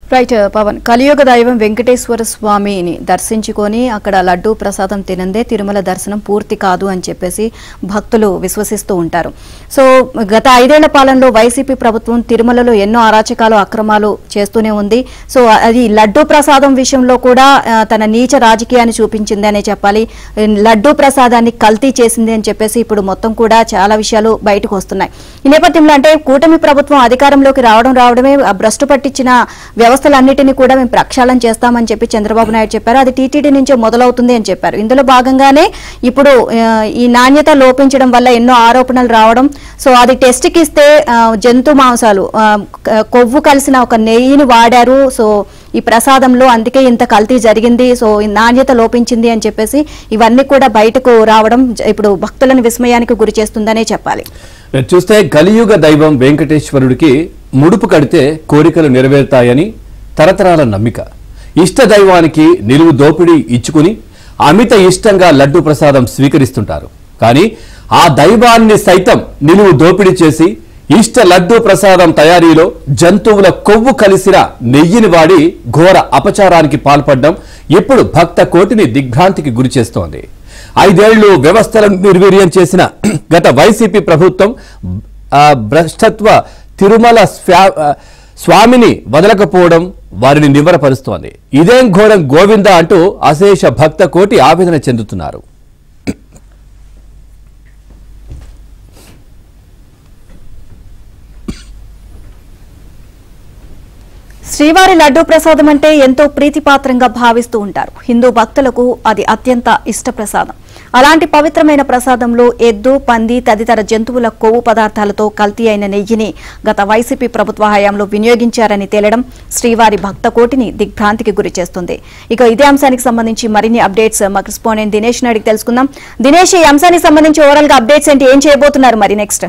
Right Pawan కలియుగ దైవం వెంకటేశ్వర స్వామిని దర్శించుకొని అక్కడ లడ్డూ ప్రసాదం తినందే తిరుమల దర్శనం పూర్తి కాదు అని చెప్పేసి భక్తులు విశ్వసిస్తూ ఉంటారు సో గత ఐదేళ్ల పాలనలో వైసీపీ ప్రభుత్వం తిరుమలలో ఎన్నో అరాచకాలు అక్రమాలు చేస్తూనే ఉంది సో అది లడ్డూ ప్రసాదం విషయంలో కూడా ఆ, తన నీచ రాజకీయాన్ని చూపించింది అనే చెప్పాలి లడ్డూ ప్రసాదాన్ని కల్తీ చేసింది అని చెప్పేసి ఇప్పుడు మొత్తం కూడా చాలా విషయాలు బయటకు వస్తున్నాయి ఈ నేపథ్యంలో అంటే కూటమి ప్రభుత్వం అధికారంలోకి రావడం రావడమే ఆ భ్రష్టు పట్టించిన వ్యవస్థలన్నిటినీ కూడా మేము ప్రక్షాళన చేస్తామని చెప్పి చంద్రబాబు నాయుడు చెప్పారు అది టీటీడీ నుంచే మొదలవుతుంది అని చెప్పారు ఇందులో భాగంగానే ఇప్పుడు ఆ, ఈ నాణ్యత లోపించడం వల్ల ఎన్నో ఆరోపణలు రావడం సో అది టెస్ట్కి ఇస్తే ఆ, జంతు మాంసాలు ఆ, క- కొవ్వు కలిసిన ఒక నెయ్యిని వాడారు సో ఈ ప్రసాదంలో అందుకే ఇంత కల్తీ జరిగింది సో ఈ నాణ్యత లోపించింది అని చెప్పేసి ఇవన్నీ కూడా బయటకు రావడం జ- ఇప్పుడు భక్తులను విస్మయానికి గురి చేస్తుందనే చెప్పాలి మీరు చూస్తే కలియుగ దైవం వెంకటేశ్వరుడికి ముడుపు కడితే కోరికలు నెరవేరుతాయని తరతరాల నమ్మిక ఇష్ట దైవానికి నిలువు దోపిడీ ఇచ్చుకుని అమిత ఇష్టంగా లడ్డు ప్రసాదం స్వీకరిస్తుంటారు కానీ ఆ దైవాన్ని సైతం నిలువు దోపిడీ చేసి ఇష్ట లడ్డు ప్రసాదం తయారీలో జంతువుల కొవ్వు కలిసిన నెయ్యిని వాడి ఘోర అపచారానికి పాల్పడడం ఇప్పుడు భక్త కోటిని దిగ్భ్రాంతికి గురి చేస్తోంది ఐదేళ్లు వ్యవస్థలను నిర్వీర్యం చేసిన గత వైసీపీ ప్రభుత్వం ఆ, భ్రష్టత్వ తిరుమల స్వా- ఆ, స్వామిని వదలకపోవడం వారిని నివ్వరపరుస్తోంది ఇదేం ఘోరం గోవింద అంటూ అశేష భక్త కోటి ఆవేదన చెందుతున్నారు శ్రీవారి లడ్డూ ప్రసాదం అంటే ఎంతో ప్రీతిపాత్రంగా భావిస్తూ ఉంటారు హిందూ భక్తులకు అది అత్యంత ఇష్ట ప్రసాదం అలాంటి పవిత్రమైన ప్రసాదంలో ఎద్దు పంది తదితర జంతువుల కొవ్వు పదార్థాలతో కల్తీ అయిన నెయ్యిని గత వైసీపీ ప్రభుత్వ హయాంలో వినియోగించారని తేలడం శ్రీవారి భక్త కోటిని దిగ్భ్రాంతికి గురి చేస్తుంది ఇక ఇదే అంశానికి సంబంధించి మరిన్ని అప్డేట్స్ మా కరెస్పాండెంట్ దినేష్ అడిగి తెలుసుకుందాం దినేష్ ఈ అంశానికి సంబంధించి ఓవరాల్ గా అప్డేట్స్ ఏంటి ఏం చేయబోతున్నారు మరి నెక్స్ట్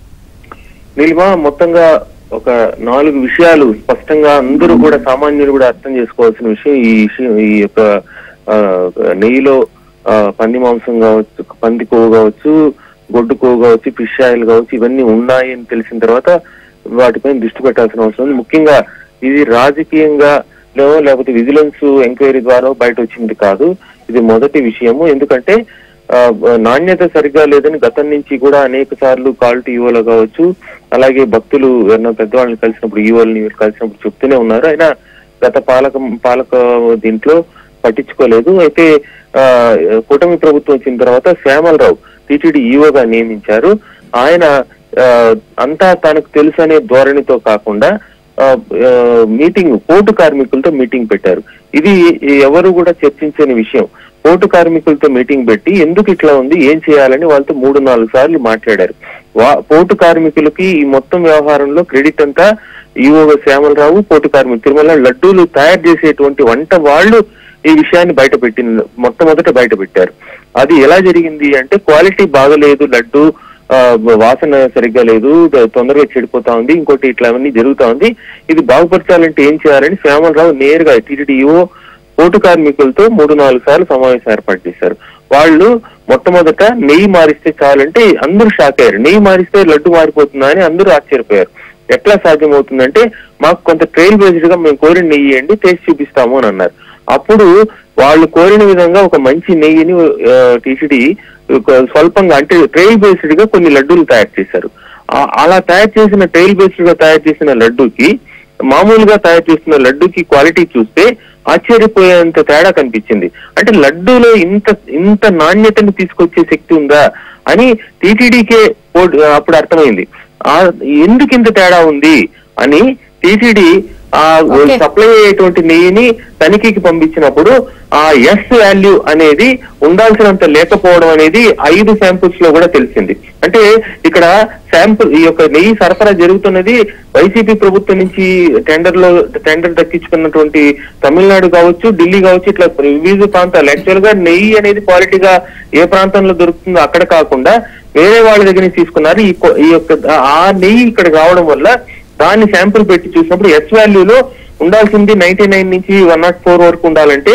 నీలిమా మొత్తంగా ఒక నాలుగు విషయాలు స్పష్టంగా అందరూ కూడా సామాన్యులు కూడా అర్థం చేసుకోవాల్సిన విషయం ఈ విషయం ఈ యొక్క ఆ, నెయ్యిలో ఆ, పంది మాంసం కావచ్చు పంది కొవ్వు కావచ్చు గొడ్డు కొవ్వు కావచ్చు ఫిష్ ఆయిల్ కావచ్చు ఇవన్నీ ఉన్నాయి అని తెలిసిన తర్వాత వాటిపైన దృష్టి పెట్టాల్సిన అవసరం ఉంది ముఖ్యంగా ఇది రాజకీయంగా లో లేకపోతే విజిలెన్స్ ఎంక్వైరీ ద్వారా బయట వచ్చింది కాదు ఇది మొదటి విషయము ఎందుకంటే ఆ, నాణ్యత సరిగ్గా లేదని గతం నుంచి కూడా అనేక సార్లు క్వాలిటీ ఈవోలో కావచ్చు అలాగే భక్తులు ఎవరైనా పెద్దవాళ్ళని కలిసినప్పుడు ఈవోలని కలిసినప్పుడు చెప్తూనే ఉన్నారు అయినా గత పాలక పాలక దీంట్లో పట్టించుకోలేదు అయితే ఆ, కూటమి ప్రభుత్వం వచ్చిన తర్వాత శ్యామలరావు టీటీడీ ఈవోగా నియమించారు ఆయన ఆ, అంతా తనకు తెలుసు అనే ధోరణితో కాకుండా ఆ, ఆ, మీటింగ్ పోటు కార్మికులతో మీటింగ్ పెట్టారు ఇది ఎవరు కూడా చర్చించని విషయం పోటు కార్మికులతో మీటింగ్ పెట్టి ఎందుకు ఇట్లా ఉంది ఏం చేయాలని వాళ్ళతో మూడు నాలుగు సార్లు మాట్లాడారు వా- పోటు కార్మికులకి ఈ మొత్తం వ్యవహారంలో క్రెడిట్ అంతా ఈవో శ్యామలరావు పోటు కార్మికులు తిరుమల లడ్డూలు తయారు చేసేటువంటి వంట వాళ్ళు ఈ విషయాన్ని బయట పెట్టిన మొట్టమొదట బయట పెట్టారు అది ఎలా జరిగింది అంటే క్వాలిటీ బాగలేదు లడ్డు ఆ, వాసన సరిగ్గా లేదు ద- తొందరగా చెడిపోతా ఉంది ఇంకోటి ఇట్లా అవన్నీ జరుగుతా ఉంది ఇది బాగుపరచాలంటే ఏం చేయాలని శ్యామలరావు నేరుగా టీటీడీఓ పోటు కార్మికులతో మూడు నాలుగు సార్లు సమావేశం ఏర్పాటు చేశారు వాళ్ళు మొట్టమొదట నెయ్యి మారిస్తే చాలంటే అందరూ షాక్ అయ్యారు నెయ్యి మారిస్తే లడ్డు మారిపోతుందా అని అందరూ ఆశ్చర్యపోయారు ఎట్లా సాధ్యమవుతుందంటే మాకు కొంత ట్రైల్ బేస్డ్ గా మేము కోరిన నెయ్యి అండి టేస్ట్ చూపిస్తాము అని అన్నారు అప్పుడు వాళ్ళు కోరిన విధంగా ఒక మంచి నెయ్యిని టీసీడీ స్వల్పంగా అంటే ట్రైల్ బేస్డ్ గా కొన్ని లడ్డూలు తయారు చేశారు ఆ- అలా తయారు చేసిన ట్రైల్ బేస్డ్ గా తయారు చేసిన లడ్డూకి మామూలుగా తయారు చేస్తున్న లడ్డూకి క్వాలిటీ చూస్తే ఆశ్చర్యపోయేంత తేడా కనిపించింది అంటే లడ్డూలో ఇంత ఇంత నాణ్యతను తీసుకొచ్చే శక్తి ఉందా అని టీటీడీకే అప్పుడు అర్థమైంది ఆ ఎందుకు ఇంత తేడా ఉంది అని టీటీడీ ఆ Okay. సప్లై అయ్యేటువంటి నెయ్యిని తనిఖీకి పంపించినప్పుడు ఆ ఎస్ వాల్యూ అనేది ఉండాల్సినంత లేకపోవడం అనేది ఐదు శాంపుల్స్ లో కూడా తెలిసింది అంటే ఇక్కడ శాంపుల్ ఈ యొక్క నెయ్యి సరఫరా జరుగుతున్నది వైసీపీ ప్రభుత్వం నుంచి టెండర్ లో టెండర్ దక్కించుకున్నటువంటి తమిళనాడు కావచ్చు ఢిల్లీ కావచ్చు ఇట్లా వివిధ ప్రాంతాలు యాక్చువల్ గా నెయ్యి అనేది క్వాలిటీగా ఏ ప్రాంతంలో దొరుకుతుందో అక్కడ కాకుండా వేరే వాళ్ళ దగ్గర నుంచి తీసుకున్నారు ఈ కొ- ఈ యొక్క ఆ నెయ్యి ఇక్కడ రావడం వల్ల దాన్ని శాంపుల్ పెట్టి చూసినప్పుడు ఎస్ వాల్యూలో ఉండాల్సింది నైన్టీ నైన్ నుంచి వన్ నాట్ ఫోర్ వరకు ఉండాలంటే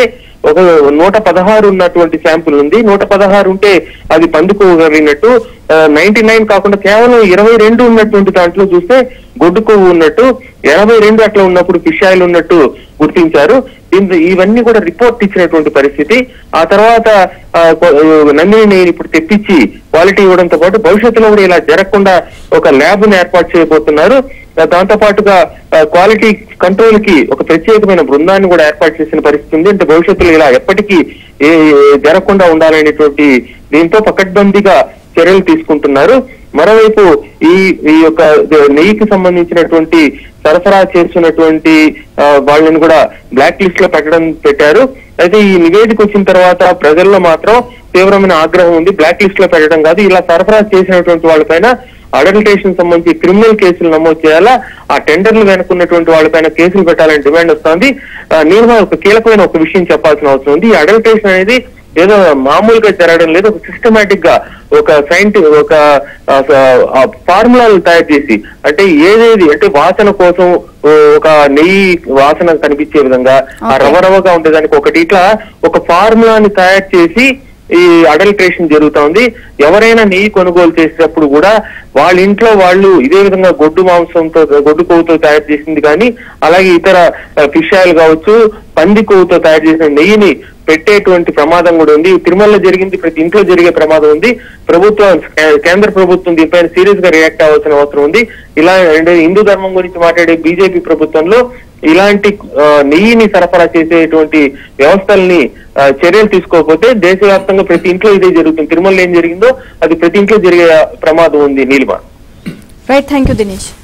ఒక నూట పదహారు ఉన్నటువంటి శాంపుల్ ఉంది నూట పదహారు ఉంటే అది పందుకు కలిగినట్టు నైన్టీ నైన్ కాకుండా కేవలం ఇరవై రెండు ఉన్నటువంటి దాంట్లో చూస్తే గొడ్డు కొవ్వు ఉన్నట్టు ఎనభై రెండు అట్లా ఉన్నప్పుడు ఫిష్ ఆయిల్ ఉన్నట్టు గుర్తించారు దీంతో ఇవన్నీ కూడా రిపోర్ట్ ఇచ్చినటువంటి పరిస్థితి ఆ తర్వాత ఆ, కొ- నందిని నేను ఇప్పుడు తెప్పించి క్వాలిటీ ఇవ్వడంతో పాటు భవిష్యత్తులో కూడా ఇలా జరగకుండా ఒక ల్యాబ్ ను ఏర్పాటు చేయబోతున్నారు ఆ, దాంతో పాటుగా క్వాలిటీ కంట్రోల్ కి ఒక ప్రత్యేకమైన బృందాన్ని కూడా ఏర్పాటు చేసిన పరిస్థితి ఉంది అంటే భవిష్యత్తులో ఇలా ఎప్పటికీ ఏ ఏ- జరగకుండా ఉండాలనేటువంటి దీంతో పకడ్బందీగా చర్యలు తీసుకుంటున్నారు మరోవైపు ఈ ఈ యొక్క నెయ్యికి సంబంధించినటువంటి సరఫరా చేస్తున్నటువంటి ఆ, వాళ్ళని కూడా బ్లాక్ లిస్ట్ లో పెట్టడం పెట్టారు అయితే ఈ నివేదిక వచ్చిన తర్వాత ప్రజల్లో మాత్రం తీవ్రమైన ఆగ్రహం ఉంది బ్లాక్ లిస్ట్ లో పెట్టడం కాదు ఇలా సరఫరా చేసినటువంటి వాళ్ళపైన అడల్టేషన్ సంబంధించి క్రిమినల్ కేసులు నమోదు చేయాలా ఆ టెండర్లు వెనుకున్నటువంటి వాళ్ళపైన కేసులు పెట్టాలని డిమాండ్ వస్తోంది ఆ, నేను ఒక కీలకమైన ఒక విషయం చెప్పాల్సిన అవసరం ఉంది ఈ అడల్టేషన్ అనేది ఏదో మామూలుగా జరగడం లేదు ఒక సిస్టమేటిక్ గా ఒక సైంటి ఒక ఫార్ములాలు తయారు చేసి అంటే ఏదేది అంటే వాసన కోసం ఓ, ఒక నెయ్యి వాసన కనిపించే విధంగా ఆ Okay. రవ రవగా ఉండేదానికి ఒకటి ఇట్లా ఒక ఫార్ములాని తయారు చేసి ఈ అడల్ట్రేషన్ జరుగుతోంది ఎవరైనా నెయ్యి కొనుగోలు చేసేటప్పుడు కూడా వాళ్ళ ఇంట్లో వాళ్ళు ఇదే విధంగా గొడ్డు మాంసంతో గొడ్డు కొవ్వుతో తయారు చేసింది కానీ అలాగే ఇతర ఫిష్ ఆయిల్ కావచ్చు పంది కొవ్వుతో తయారు చేసిన నెయ్యిని పెట్టేటువంటి ప్రమాదం కూడా ఉంది తిరుమలలో జరిగింది ప్రతి ఇంట్లో జరిగే ప్రమాదం ఉంది ప్రభుత్వం కే- కేంద్ర ప్రభుత్వం దీనిపైన సీరియస్ గా రియాక్ట్ అవ్వాల్సిన అవసరం ఉంది ఇలా అంటే హిందూ ధర్మం గురించి మాట్లాడే బీజేపీ ప్రభుత్వంలో ఇలాంటి ఆ, నెయ్యిని సరఫరా చేసేటువంటి వ్యవస్థల్ని ఆ, చర్యలు తీసుకోకపోతే దేశవ్యాప్తంగా ప్రతి ఇంట్లో ఇదే జరుగుతుంది తిరుమలలో ఏం జరిగిందో అది ప్రతి ఇంట్లో జరిగే ప్రమాదం ఉంది Neelima right thank you Dinesh